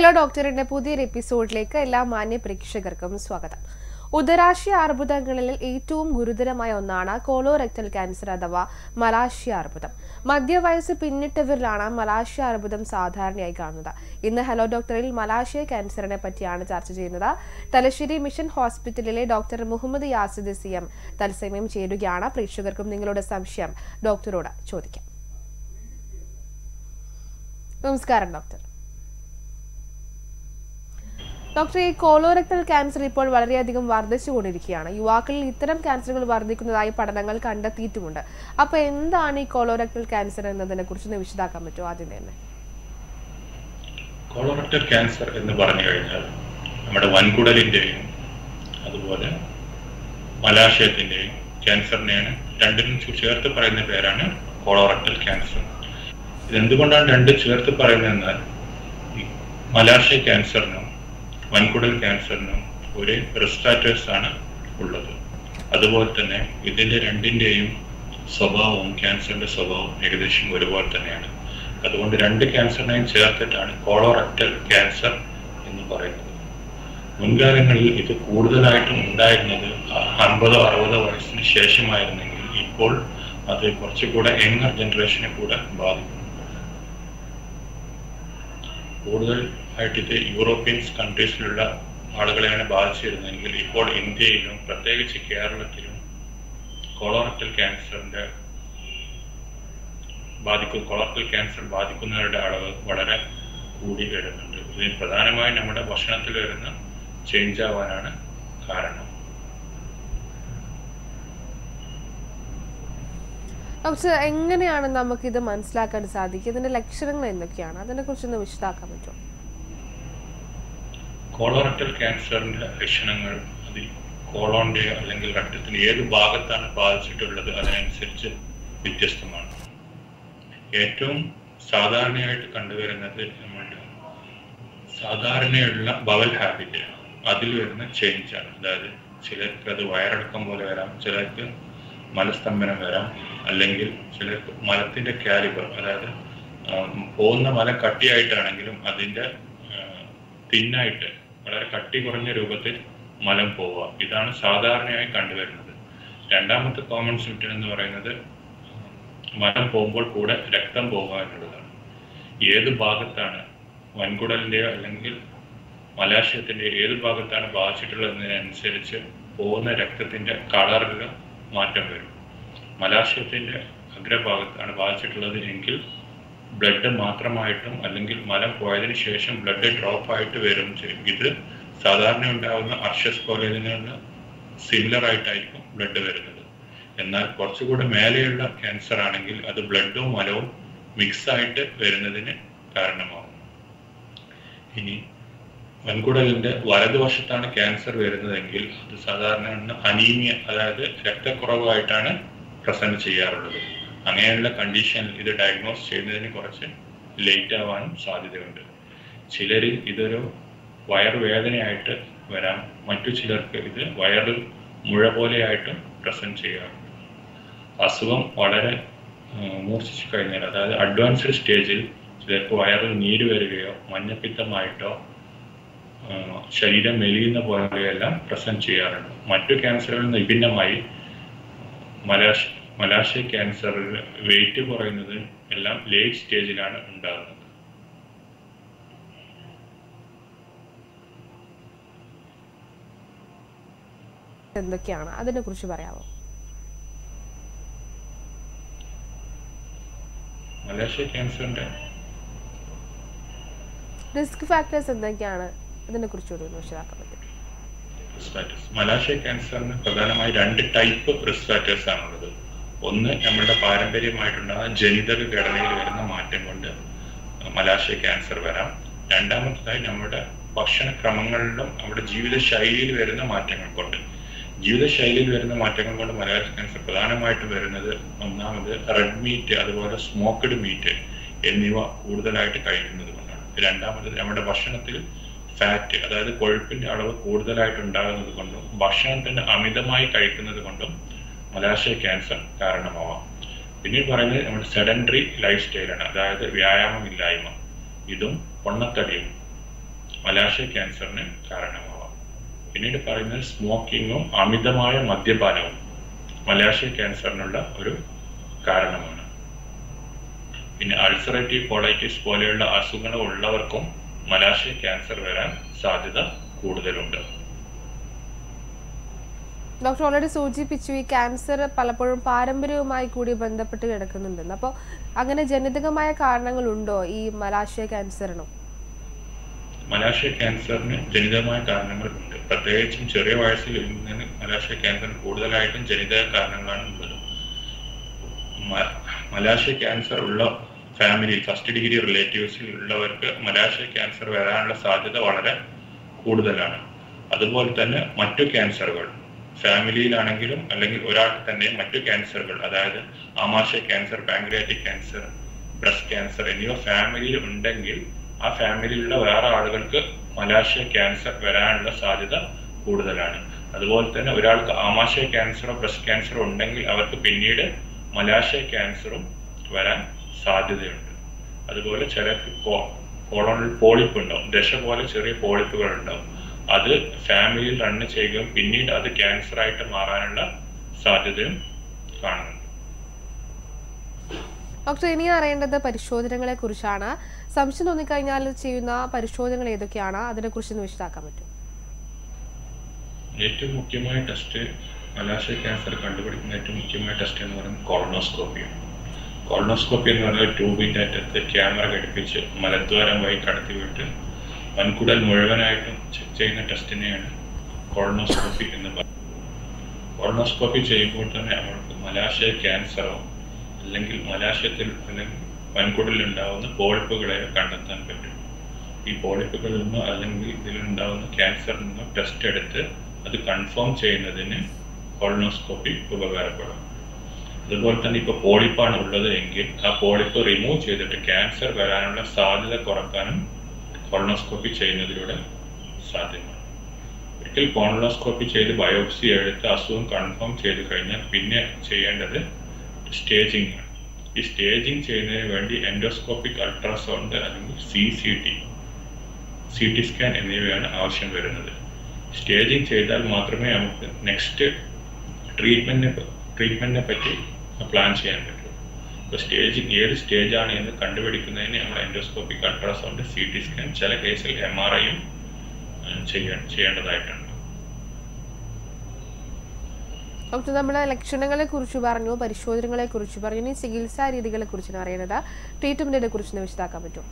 ഡോക്ടറിന്റെ പുതിയൊരു എപ്പിസോഡിലേക്ക് എല്ലാ മാന്യ പ്രേക്ഷകർക്കും സ്വാഗതം ഉദരാശയ അർബുദങ്ങളിൽ ഏറ്റവും ഗുരുതരമായ ഒന്നാണ് കോളോറെക്ടൽ ക്യാൻസർ അഥവാ മലാശയ അർബുദം മധ്യവയസ്സ് പിന്നിട്ടവരിലാണ് മലാശയ അർബുദം സാധാരണയായി കാണുന്നത് ഇന്ന് ഹലോ ഡോക്ടറിൽ മലാശയ ക്യാൻസറിനെ പറ്റിയാണ് ചർച്ച ചെയ്യുന്നത് തലശ്ശേരി മിഷൻ ഹോസ്പിറ്റലിലെ doctor Muhammad Yasid C M തത്സമയം ചേരുകയാണ് പ്രേക്ഷകർക്കും നിങ്ങളുടെ സംശയം ഡോക്ടറോട് ചോദിക്കാം നമസ്കാരം ഡോക്ടർ ഡോക്ടർ ഈ കോളോറക്ടൽ ക്യാൻസർ ഇപ്പോൾ വളരെയധികം വർദ്ധിച്ചുകൊണ്ടിരിക്കുകയാണ് യുവാക്കളിൽ ഇത്തരം ക്യാൻസറുകൾ വർദ്ധിക്കുന്നതായി പഠനങ്ങൾ കണ്ടെത്തിയിട്ടുമുണ്ട് അപ്പൊ എന്താണ് ഈ കോളോറക്ടൽ ക്യാൻസർ എന്നതിനെ കുറിച്ച് വിശദാക്കാൻ പറ്റുമോ ആദ്യം തന്നെ കോളറക്ടൽ ക്യാൻസർ എന്ന് പറഞ്ഞു കഴിഞ്ഞാൽ നമ്മുടെ വൻകുടലിന്റെയും അതുപോലെ മലാശയത്തിന്റെയും ക്യാൻസറിനെയാണ് രണ്ടിനും ചു- ചേർത്ത് പറയുന്ന പേരാണ് കോളറക്ടൽ ക്യാൻസർ ഇതെന്തുകൊണ്ടാണ് രണ്ട് ചേർത്ത് പറയുന്നതെന്നാൽ ഈ മലാശയ ക്യാൻസറിനും വൻകുടൽ ക്യാൻസറിനും ഒരേ റിസ്റ്റാറ്റേഴ്സ് ആണ് ഉള്ളത് അതുപോലെ തന്നെ ഇതിന്റെ രണ്ടിന്റെയും സ്വഭാവവും ക്യാൻസറിന്റെ സ്വഭാവവും ഏകദേശം ഒരുപോലെ തന്നെയാണ് അതുകൊണ്ട് രണ്ട് ക്യാൻസറിനെയും ചേർത്തിട്ടാണ് കോളോറക്ടൽ ക്യാൻസർ എന്ന് പറയുന്നത് മുൻകാലങ്ങളിൽ ഇത് കൂടുതലായിട്ടും ഉണ്ടായിരുന്നത് അൻപതോ അറുപതോ വയസ്സിന് ശേഷമായിരുന്നെങ്കിൽ ഇപ്പോൾ അത് കുറച്ചുകൂടെ യങ്ങർ ജനറേഷനെ കൂടെ ബാധിക്കും കൂടുതൽ ആയിട്ട് ഇത് യൂറോപ്യൻസ് കൺട്രീസിലുള്ള ആളുകളെയാണ് ബാധിച്ചിരുന്നതെങ്കിൽ ഇപ്പോൾ ഇന്ത്യയിലും പ്രത്യേകിച്ച് കേരളത്തിലും കോളോറക്ടൽ ക്യാൻസറിന്റെ ബാധിക്കും കൊളറക്ടൽ ക്യാൻസർ ബാധിക്കുന്നവരുടെ അളവ് വളരെ കൂടി വരുന്നുണ്ട് ഇതിന് പ്രധാനമായും നമ്മുടെ ഭക്ഷണത്തിൽ വരുന്ന ചേഞ്ച് ആവാനാണ് കാരണം ഡോക്ടർ എങ്ങനെയാണ് നമുക്ക് ഇത് മനസ്സിലാക്കാൻ സാധിക്കുക ഇതിന്റെ ലക്ഷണങ്ങൾ എന്തൊക്കെയാണ് അതിനെ കുറിച്ചൊന്ന് വിശദാക്കാൻ പറ്റുമോ കോളോറക്ടൽ ക്യാൻസറിന്റെ ലക്ഷണങ്ങൾ അതിൽ കോളോന്റെ അല്ലെങ്കിൽ രക്തത്തിന്റെ ഏത് ഭാഗത്താണ് ബാധിച്ചിട്ടുള്ളത് അതിനനുസരിച്ച് വ്യത്യസ്തമാണ് ഏറ്റവും സാധാരണയായിട്ട് കണ്ടുവരുന്നത് നമ്മളുടെ സാധാരണയുള്ള ബവൽ ഹാബിറ്റ് അതിൽ വരുന്ന ചേഞ്ച് ആണ് അതായത് ചിലർക്ക് അത് വയറിളക്കം പോലെ വരാം ചിലർക്ക് മലസ്തംഭനം വരാം അല്ലെങ്കിൽ ചിലർക്ക് മലത്തിന്റെ കാലിബർ അതായത് ആ, പോകുന്ന മല കട്ടിയായിട്ടാണെങ്കിലും അതിന്റെ തിന്നായിട്ട് വളരെ കട്ടി കുറഞ്ഞ രൂപത്തിൽ മലം പോവുക ഇതാണ് സാധാരണയായി കണ്ടുവരുന്നത് രണ്ടാമത്തെ കോമൺ സിംറ്റം എന്ന് പറയുന്നത് മലം പോകുമ്പോൾ കൂടെ രക്തം പോവുക എന്നുള്ളതാണ് ഏത് ഭാഗത്താണ് വൻകുടലിന്റെയോ അല്ലെങ്കിൽ മലാശയത്തിന്റെ ഏത് ഭാഗത്താണ് ബാധിച്ചിട്ടുള്ളതിനനുസരിച്ച് പോകുന്ന രക്തത്തിന്റെ കളറിൽ മാറ്റം വരും മലാശയത്തിന്റെ അഗ്രഭാഗത്താണ് ബാധിച്ചിട്ടുള്ളത് എങ്കിൽ ബ്ലഡ് മാത്രമായിട്ടും അല്ലെങ്കിൽ മലം പോയതിനു ശേഷം ബ്ലഡ് ഡ്രോപ്പ് ആയിട്ട് വരും ചെയ്യും ഇത് സാധാരണ ഉണ്ടാകുന്ന അർഷസ് കോലേജിനുള്ള സിമിലർ ആയിട്ടായിരിക്കും ബ്ലഡ് വരുന്നത് എന്നാൽ കുറച്ചുകൂടെ മേലെയുള്ള ക്യാൻസർ ആണെങ്കിൽ അത് ബ്ലഡും മലവും മിക്സ് ആയിട്ട് വരുന്നതിന് കാരണമാകും ഇനി വൻകുടലിന്റെ വലതുവശത്താണ് ക്യാൻസർ വരുന്നതെങ്കിൽ അത് സാധാരണ അനീമിയ അതായത് രക്തക്കുറവായിട്ടാണ് പ്രസന്റ് ചെയ്യാറുള്ളത് അങ്ങനെയുള്ള കണ്ടീഷനിൽ ഇത് ഡയഗ്നോസ് ചെയ്യുന്നതിന് കുറച്ച് ലേറ്റ് ആവാനും സാധ്യതയുണ്ട് ചിലരിൽ ഇതൊരു വയറുവേദനയായിട്ട് വരാം മറ്റു ചിലർക്ക് ഇത് വയറിൽ മുഴ പോലെയായിട്ടും പ്രസന്റ് ചെയ്യാറുണ്ട് അസുഖം വളരെ ഉം, മൂർച്ഛിച്ചു കഴിഞ്ഞാൽ അതായത് അഡ്വാൻസ്ഡ് സ്റ്റേജിൽ ചിലർക്ക് വയറിൽ നീര് വരികയോ മഞ്ഞപ്പിത്തമായിട്ടോ ആ, ശരീരം മെലിയുന്ന പോലെയെല്ലാം പ്രസന്റ് ചെയ്യാറുണ്ട് മറ്റു ക്യാൻസറുകളിൽ നിന്ന് വിഭിന്നമായി മലാശ മലാശയ ക്യാൻസറിൽ വെയിറ്റ് കുറയുന്നത് എല്ലാം ലേറ്റ് സ്റ്റേജിലാണ് ഉണ്ടാകുന്നത് എന്തൊക്കെയാണ് അതിനെ കുറിച്ച് പറയാമോ മലാശയ ക്യാൻസറിന്റെ റിസ്ക് ഫാക്ടേഴ്സ് എന്തൊക്കെയാണ് അതിനെ കുറിച്ചുകൂടി ഒന്ന് വിശദാക്കാൻ പറ്റും റിസ്ക് ഫാക്ടേഴ്സ് മലാശയ ക്യാൻസറിന് പ്രധാനമായി രണ്ട് ടൈപ്പ് റിസ്ക് ഫാക്ടേഴ്സ് ആണുള്ളത് ഒന്ന് നമ്മുടെ പാരമ്പര്യമായിട്ടുണ്ടാകുന്ന ജനിതക ഘടനയിൽ വരുന്ന മാറ്റം കൊണ്ട് മലാശയ ക്യാൻസർ വരാം രണ്ടാമത്തേതായി നമ്മുടെ ഭക്ഷണക്രമങ്ങളിലും നമ്മുടെ ജീവിത ശൈലിയിൽ വരുന്ന മാറ്റങ്ങൾ കൊണ്ട് ജീവിതശൈലിയിൽ വരുന്ന മാറ്റങ്ങൾ കൊണ്ട് മലാശയ ക്യാൻസർ പ്രധാനമായിട്ടും വരുന്നത് ഒന്നാമത് റെഡ് മീറ്റ് അതുപോലെ സ്മോക്ക്ഡ് മീറ്റ് എന്നിവ കൂടുതലായിട്ട് കഴിക്കുന്നത് കൊണ്ടാണ് രണ്ടാമത് നമ്മുടെ ഭക്ഷണത്തിൽ ഫാറ്റ് അതായത് കൊഴുപ്പിന്റെ അളവ് കൂടുതലായിട്ട് ഉണ്ടാകുന്നത് കൊണ്ടും ഭക്ഷണത്തിന്റെ അമിതമായി കഴിക്കുന്നത് കൊണ്ടും മലാശയ ക്യാൻസർ കാരണമാവാം പിന്നീട് പറയുന്നത് നമ്മുടെ സെഡൻഡറി ലൈഫ് സ്റ്റൈലാണ് അതായത് വ്യായാമമില്ലായ്മ ഇതും പൊണ്ണത്തടിയും മലാശയ ക്യാൻസറിന് കാരണമാവാം പിന്നീട് പറയുന്നത് സ്മോക്കിങ്ങും അമിതമായ മദ്യപാനവും മലാശയ ക്യാൻസറിനുള്ള ഒരു കാരണമാണ് പിന്നെ അൾസറേറ്റീവ് കോളൈറ്റിസ് പോലെയുള്ള അസുഖങ്ങൾ ഉള്ളവർക്കും മലാശയ ക്യാൻസർ വരാൻ സാധ്യത കൂടുതലുണ്ട് ഡോക്ടർ ഓൾറെഡി സൂചിപ്പിച്ചു ഈ ക്യാൻസർ പലപ്പോഴും പാരമ്പര്യവുമായി കൂടി ബന്ധപ്പെട്ട് കിടക്കുന്നുണ്ടെന്ന് അപ്പോൾ അങ്ങനെ ജനിതകമായ കാരണങ്ങളുണ്ടോ ഈ മലാശയ ക്യാൻസറിനും മലാശയ ക്യാൻസറിന് ജനിതകമായ കാരണങ്ങളുണ്ട് പ്രത്യേകിച്ചും ചെറിയ വയസ്സിൽ നിന്ന് മലാശയ ക്യാൻസറിന് കൂടുതലായിട്ടും ജനിതക കാരണങ്ങളാണ് ഉള്ളത് മ- മലാശയ ക്യാൻസർ ഉള്ള ഫാമിലി ഫസ്റ്റ് ഡിഗ്രി റിലേറ്റീവ്സിൽ ഉള്ളവർക്ക് മലാശയ ക്യാൻസർ വരാനുള്ള സാധ്യത വളരെ കൂടുതലാണ് അതുപോലെ തന്നെ മറ്റു ക്യാൻസറുകൾ ഫാമിലിയിലാണെങ്കിലും അല്ലെങ്കിൽ ഒരാൾക്ക് തന്നെ മറ്റു ക്യാൻസറുകൾ അതായത് ആമാശയ cancer pancreatic cancer breast cancer എന്നിവ ഫാമിലിയിൽ ഉണ്ടെങ്കിൽ ആ ഫാമിലിയിലുള്ള വേറെ ആളുകൾക്ക് മലാശയ ക്യാൻസർ വരാനുള്ള സാധ്യത കൂടുതലാണ് അതുപോലെ തന്നെ ഒരാൾക്ക് ആമാശയ ക്യാൻസറോ ബ്രസ്റ്റ് ക്യാൻസറോ ഉണ്ടെങ്കിൽ അവർക്ക് പിന്നീട് മലാശയ ക്യാൻസറും വരാൻ സാധ്യതയുണ്ട് അതുപോലെ ചിലർക്ക് കോളോണിൽ പോളിപ്പ് ഉണ്ടാവും ദശ പോലെ ചെറിയ പോളിപ്പുകൾ ഉണ്ടാവും അത് ഫാമിലിയിൽ റണ്ണ് ചെയ്യുകയും പിന്നീട് അത് ക്യാൻസർ ആയിട്ട് മാറാനുള്ള സാധ്യതയും കാണുന്നുണ്ട് ഡോക്ടർ ഇനി അറിയേണ്ടത് പരിശോധനകളെ കുറിച്ചാണ് സംശയം തോന്നിക്കഴിഞ്ഞാൽ ചെയ്യുന്ന പരിശോധനകൾ ഏതൊക്കെയാണ് അതിനെക്കുറിച്ച് ഒന്ന് വിശദാക്കാൻ പറ്റും ഏറ്റവും മുഖ്യമായ ടെസ്റ്റ് മലാശയ ക്യാൻസർ കണ്ടുപിടിക്കുന്ന ഏറ്റവും മുഖ്യമായ ടെസ്റ്റ് എന്ന് പറയുന്നത് കോളനോസ്കോപ്പിയാണ് കോളനോസ്കോപ്പി എന്ന് പറയുന്നത് ട്യൂബിൻ്റെ അറ്റത്ത് ക്യാമറ ഘടിപ്പിച്ച് മലദ്വാരം വഴി കടത്തിവിട്ട് വൻകുടൽ മുഴുവനായിട്ടും ചെക്ക് ചെയ്യുന്ന ടെസ്റ്റിനെയാണ് കോളനോസ്കോപ്പി എന്ന് പറയുന്നത് കോളനോസ്കോപ്പി ചെയ്യുമ്പോൾ തന്നെ നമ്മൾക്ക് മലാശയ ക്യാൻസറോ അല്ലെങ്കിൽ മലാശയത്തിൽ അല്ലെങ്കിൽ വൻകുടലിൽ ഉണ്ടാവുന്ന പോളിപ്പുകളെ കണ്ടെത്താൻ പറ്റും ഈ പോളിപ്പുകളിൽ നിന്നോ അല്ലെങ്കിൽ ഇതിലുണ്ടാവുന്ന ക്യാൻസറിൽ നിന്നോ ടെസ്റ്റ് എടുത്ത് അത് കൺഫേം ചെയ്യുന്നതിന് കോളനോസ്കോപ്പി ഉപകാരപ്പെടും അതുപോലെ തന്നെ ഇപ്പോൾ പോളിപ്പാണ് ഉള്ളത് എങ്കിൽ ആ പോളിപ്പ് റിമൂവ് ചെയ്തിട്ട് ക്യാൻസർ വരാനുള്ള സാധ്യത കുറക്കാനും കോളനോസ്കോപ്പി ചെയ്യുന്നതിലൂടെ സാധ്യമാണ് ഒരിക്കൽ കോളനോസ്കോപ്പി ചെയ്ത് ബയോപ്സി എടുത്ത് അസുഖം കൺഫേം ചെയ്ത് കഴിഞ്ഞാൽ പിന്നെ ചെയ്യേണ്ടത് സ്റ്റേജിംഗ് ആണ് ഈ സ്റ്റേജിംഗ് ചെയ്യുന്നതിന് വേണ്ടി എൻഡോസ്കോപ്പിക് അൾട്രാസൗണ്ട് അല്ലെങ്കിൽ C C T C T scan എന്നിവയാണ് ആവശ്യം വരുന്നത് സ്റ്റേജിംഗ് ചെയ്താൽ മാത്രമേ നമുക്ക് നെക്സ്റ്റ് ട്രീറ്റ്മെന്റിനെ ട്രീറ്റ്മെന്റിനെ പറ്റി പ്ലാൻ ചെയ്യാൻ പറ്റൂ ഇപ്പോൾ സ്റ്റേജിങ് ഏത് സ്റ്റേജാണ് എന്ന് കണ്ടുപിടിക്കുന്നതിന് നമ്മൾ endoscopic ultrasound C T scan ചില കേസിൽ എം ആർ ഐയും ചെയ്യാൻ ചെയ്യേണ്ടതായിട്ടുണ്ട് ഡോക്ടർ നമ്മുടെ ലക്ഷണങ്ങളെ കുറിച്ച് പറഞ്ഞു പരിശോധനകളെ കുറിച്ച് പറഞ്ഞു ഇനി ചികിത്സാ രീതികളെ കുറിച്ചാണ് അറിയുന്നത് ട്രീറ്റ്മെന്റിനെ കുറിച്ച് ഒന്ന് വിശദാക്കാൻ പറ്റും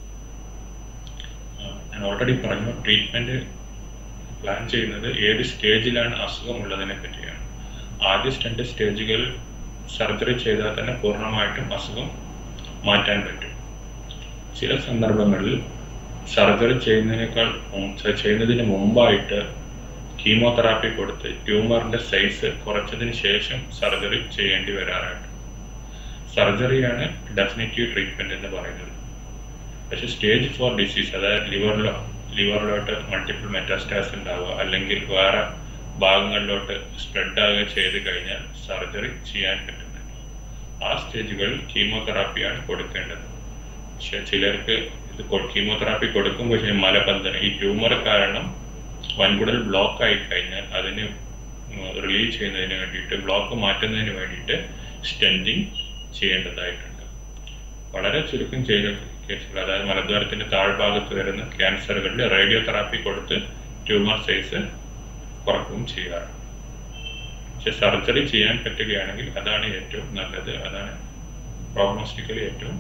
ഞാൻ ഓൾറെഡി പറഞ്ഞു ട്രീറ്റ്മെന്റ് പ്ലാൻ ചെയ്യുന്നത് ഏത് സ്റ്റേജിലാണ് അസുഖം ഉള്ളതിനെ പറ്റിയാണ് ആദ്യ രണ്ട് സ്റ്റേജുകൾ സർജറി ചെയ്താൽ തന്നെ പൂർണ്ണമായിട്ടും അസുഖം മാറ്റാൻ പറ്റും ചില സന്ദർഭങ്ങളിൽ സർജറി ചെയ്യുന്നതിനേക്കാൾ മുമ്പ് ചെയ്യുന്നതിന് മുമ്പായിട്ട് കീമോതെറാപ്പി കൊടുത്ത് ട്യൂമറിന്റെ സൈസ് കുറച്ചതിന് ശേഷം സർജറി ചെയ്യേണ്ടി വരാറുണ്ട് സർജറിയാണ് ഡെഫിനറ്റീവ് ട്രീറ്റ്മെന്റ് എന്ന് പറയുന്നത് പക്ഷെ സ്റ്റേജ് ഫോർ ഡിസീസ് അതായത് ലിവറിലോ ലിവറിലോട്ട് മൾട്ടിപ്പിൾ മെറ്റാസ്റ്റാസ് ഉണ്ടാവുക അല്ലെങ്കിൽ വേറെ ഭാഗങ്ങളിലോട്ട് സ്പ്രെഡ് ആവുക ചെയ്ത് കഴിഞ്ഞാൽ സർജറി ചെയ്യാൻ പറ്റുന്നില്ല ആ സ്റ്റേജുകളിൽ കീമോതെറാപ്പിയാണ് കൊടുക്കേണ്ടത് പക്ഷെ ചിലർക്ക് ഇത് കീമോതെറാപ്പി കൊടുക്കുമ്പോൾ പക്ഷേ മലബന്ധനം ഈ ട്യൂമർ കാരണം വൻകുടൽ ബ്ലോക്ക് ആയി കഴിഞ്ഞാൽ അതിന് റിലീവ് ചെയ്യുന്നതിന് വേണ്ടിയിട്ട് ബ്ലോക്ക് മാറ്റുന്നതിന് വേണ്ടിയിട്ട് സ്റ്റെൻറ്റിങ് ചെയ്യേണ്ടതായിട്ടുണ്ട് വളരെ ചുരുക്കം ചെയ്ത കേസുകൾ അതായത് മലദ്വാരത്തിന്റെ താഴ്ഭാഗത്ത് വരുന്ന ക്യാൻസറുകളിൽ റേഡിയോ തെറാപ്പി കൊടുത്ത് ട്യൂമർ സൈസ് കുറക്കുകയും ചെയ്യാറുണ്ട് പക്ഷെ സർജറി ചെയ്യാൻ പറ്റുകയാണെങ്കിൽ അതാണ് ഏറ്റവും നല്ലത് അതാണ് പ്രോഗ്നോസ്റ്റിക്കലി ഏറ്റവും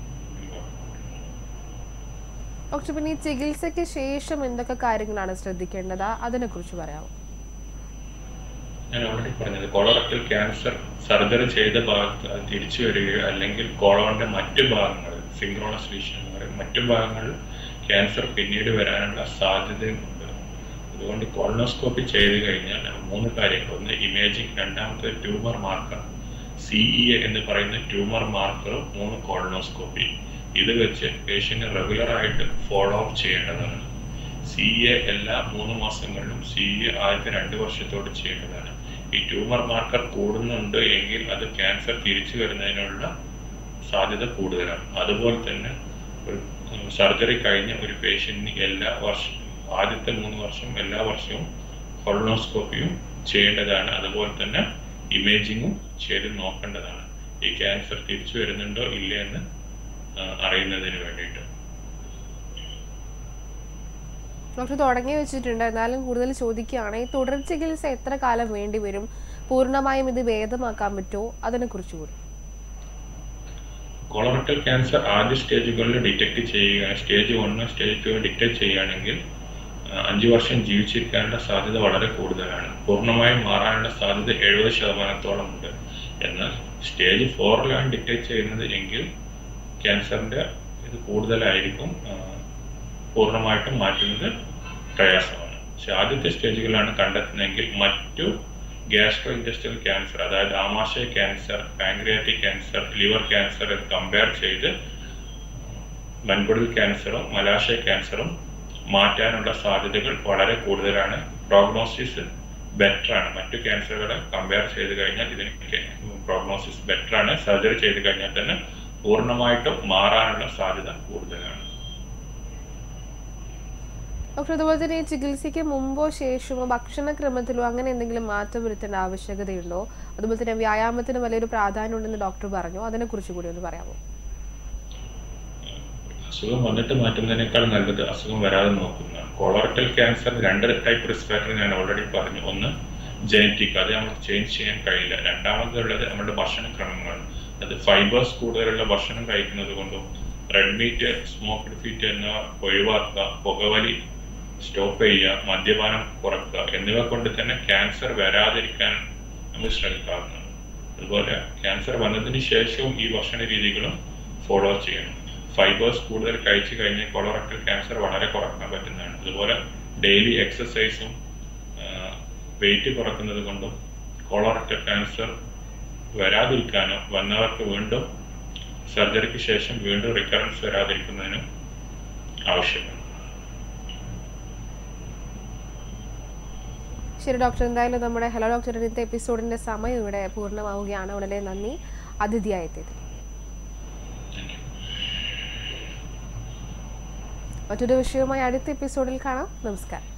ഡോക്ടർ പിന്നെ ഈ ചികിത്സയ്ക്ക് ശേഷം എന്തൊക്കെ കാര്യങ്ങളാണ് ശ്രദ്ധിക്കേണ്ടത് അതിനെക്കുറിച്ച് പറയാമോ ഞാൻ ഓൾറെഡി പറഞ്ഞത് കൊളറക്ടൽ ക്യാൻസർ സർജറി ചെയ്ത ഭാഗത്ത് അത് തിരിച്ചു വരികയോ അല്ലെങ്കിൽ കോളോണിന്റെ മറ്റു ഭാഗങ്ങൾ സിങ്ക്രോണസ് ലീഷൻ എന്ന് പറയും മറ്റു ഭാഗങ്ങളിൽ ക്യാൻസർ പിന്നീട് വരാനുള്ള സാധ്യതയുമുണ്ട് അതുകൊണ്ട് കോളനോസ്കോപ്പി ചെയ്ത് കഴിഞ്ഞാൽ മൂന്ന് കാര്യങ്ങൾ ഒന്ന് ഇമേജിംഗ് രണ്ടാമത്തെ tumour marker C E A എന്ന് പറയുന്ന ട്യൂമർ മാർക്കറും മൂന്ന് കോളനോസ്കോപ്പി ഇത് വെച്ച് പേഷ്യന്റ് റെഗുലർ ആയിട്ട് ഫോളോ അപ്പ് ചെയ്യേണ്ടതാണ് സി എ എല്ലാ മൂന്ന് മാസങ്ങളിലും സി എ ആദ്യത്തെ രണ്ട് വർഷത്തോട് ചെയ്യേണ്ടതാണ് ഈ ട്യൂമർ മാർക്കർ കൂടുന്നുണ്ട് എങ്കിൽ അത് ക്യാൻസർ തിരിച്ചു വരുന്നതിനുള്ള സാധ്യത കൂടുതലാണ് അതുപോലെ തന്നെ ഒരു സർജറി കഴിഞ്ഞ ഒരു പേഷ്യന്റിന് എല്ലാ വർഷം ആദ്യത്തെ മൂന്ന് വർഷം എല്ലാ വർഷവും കൊളോണോസ്കോപ്പിയും ചെയ്യേണ്ടതാണ് അതുപോലെ തന്നെ ഇമേജിങ്ങും ചെയ്ത് നോക്കേണ്ടതാണ് ഈ ക്യാൻസർ തിരിച്ചു വരുന്നുണ്ടോ ഇല്ല എന്ന് ആ, അറിയുന്നതിന് വേണ്ടിയിട്ട് ഡോക്ടർ തുടങ്ങി വെച്ചിട്ടുണ്ട് എന്നാലും കൂടുതൽ ചോദിക്കുകയാണ് ഈ തുടർ ചികിത്സ എത്ര കാലം വേണ്ടി വരും പൂർണ്ണമായും ഇത് ഭേദമാക്കാൻ പറ്റുമോ അതിനെക്കുറിച്ച് കൂടി കൊളറക്ടൽ ക്യാൻസർ ആദ്യ സ്റ്റേജുകളിൽ ഡിറ്റക്ട് ചെയ്യുക stage one stage two detect ചെയ്യുകയാണെങ്കിൽ ആ, അഞ്ച് വർഷം ജീവിച്ചിരിക്കാനുള്ള സാധ്യത വളരെ കൂടുതലാണ് പൂർണ്ണമായും മാറാനുള്ള സാധ്യത എഴുപത് ശതമാനത്തോളം ഉണ്ട് എന്നാൽ സ്റ്റേജ് ഫോറിലാണ് ഡിറ്റക്ട് ചെയ്യുന്നത് എങ്കിൽ ക്യാൻസറിന്റെ ഇത് കൂടുതലായിരിക്കും ആ, പൂർണ്ണമായിട്ടും മാറ്റുന്നത് പ്രയാസമാണ് പക്ഷെ ആദ്യത്തെ സ്റ്റേജുകളിലാണ് കണ്ടെത്തുന്നതെങ്കിൽ മറ്റു ഗ്യാസ്ട്രോ ഇൻഡസ്ട്രിയൽ ക്യാൻസർ അതായത് ആമാശയ cancer pancreatic cancer liver cancer compare ചെയ്ത് വൻകുടൽ ക്യാൻസറും മലാശയ ക്യാൻസറും മാറ്റാനുള്ള സാധ്യതകൾ വളരെ കൂടുതലാണ് പ്രോഗ്നോസിസ് ബെറ്റർ ആണ് മറ്റു ക്യാൻസറുകളെ കമ്പയർ ചെയ്ത് കഴിഞ്ഞാൽ ഇതിന് പ്രോഗ്നോസിസ് ബെറ്റർ ആണ് സർജറി ചെയ്ത് കഴിഞ്ഞാൽ തന്നെ പൂർണ്ണമായിട്ടും മാറാനുള്ള സാധ്യത കൂടുതലാണ് ഡോക്ടർ അതുപോലെ തന്നെ ഈ ചികിത്സയ്ക്ക് മുമ്പോ ശേഷമോ ഭക്ഷണക്രമത്തിലോ അങ്ങനെ എന്തെങ്കിലും മാറ്റം വരുത്തേണ്ട ആവശ്യകതയുണ്ടോ അതുപോലെ തന്നെ വ്യായാമത്തിന് വലിയൊരു പ്രാധാന്യം ഉണ്ടെന്ന് ഡോക്ടർ പറഞ്ഞു അതിനെക്കുറിച്ച് കൂടി ഒന്ന് പറയാമോ അസുഖം വന്നിട്ട് മാറ്റുന്നതിനേക്കാൾ നല്ലത് അസുഖം വരാതെ നോക്കുന്നതാണ് കൊളറക്ടൽ ക്യാൻസർ രണ്ട് ടൈപ്പ് റിസ്ക് ഫാക്ടർ ഞാൻ ഓൾറെഡി പറഞ്ഞു ഒന്ന് ജനറ്റിക് അത് നമുക്ക് ചേഞ്ച് ചെയ്യാൻ കഴിയില്ല രണ്ടാമതുള്ളത് നമ്മുടെ ഭക്ഷണക്രമങ്ങൾ അത് ഫൈബേഴ്സ് കൂടുതലുള്ള ഭക്ഷണം കഴിക്കുന്നത് കൊണ്ടും റെഡ് മീറ്റ് സ്മോക്ക്ഡ് ഫീറ്റ് എന്നിവ ഒഴിവാക്കുക പുകവലി സ്റ്റോപ്പ് ചെയ്യുക മദ്യപാനം കുറക്കുക എന്നിവ കൊണ്ട് തന്നെ ക്യാൻസർ വരാതിരിക്കാൻ നമ്മൾ ശ്രമിക്കാവുന്നതാണ് അതുപോലെ ക്യാൻസർ വന്നതിന് ശേഷവും ഈ ഭക്ഷണ രീതികളും ഫോളോ ചെയ്യണം ഫൈബേഴ്സ് കൂടുതൽ കഴിച്ചു കഴിഞ്ഞാൽ കൊളറക്ടൽ ക്യാൻസർ വളരെ കുറക്കാൻ പറ്റുന്നതാണ് അതുപോലെ ഡെയിലി എക്സസൈസും വെയിറ്റ് കുറക്കുന്നത് കൊണ്ടും കൊളറക്ടൽ ക്യാൻസർ വരാതിരിക്കാനോ വന്നവർക്ക് വീണ്ടും സർജറിക്ക് ശേഷം വീണ്ടും റിക്കറൻസ് വരാതിരിക്കുന്നതിനും ആവശ്യമാണ് ശരി ഡോക്ടർ എന്തായാലും നമ്മുടെ ഹലോ ഡോക്ടർ ഇന്നത്തെ എപ്പിസോഡിന്റെ സമയം ഇവിടെ പൂർണ്ണമാവുകയാണ് വളരെ നന്ദി അതിഥിയായെത്തിയത് മറ്റൊരു വിഷയവുമായി അടുത്ത എപ്പിസോഡിൽ കാണാം നമസ്കാരം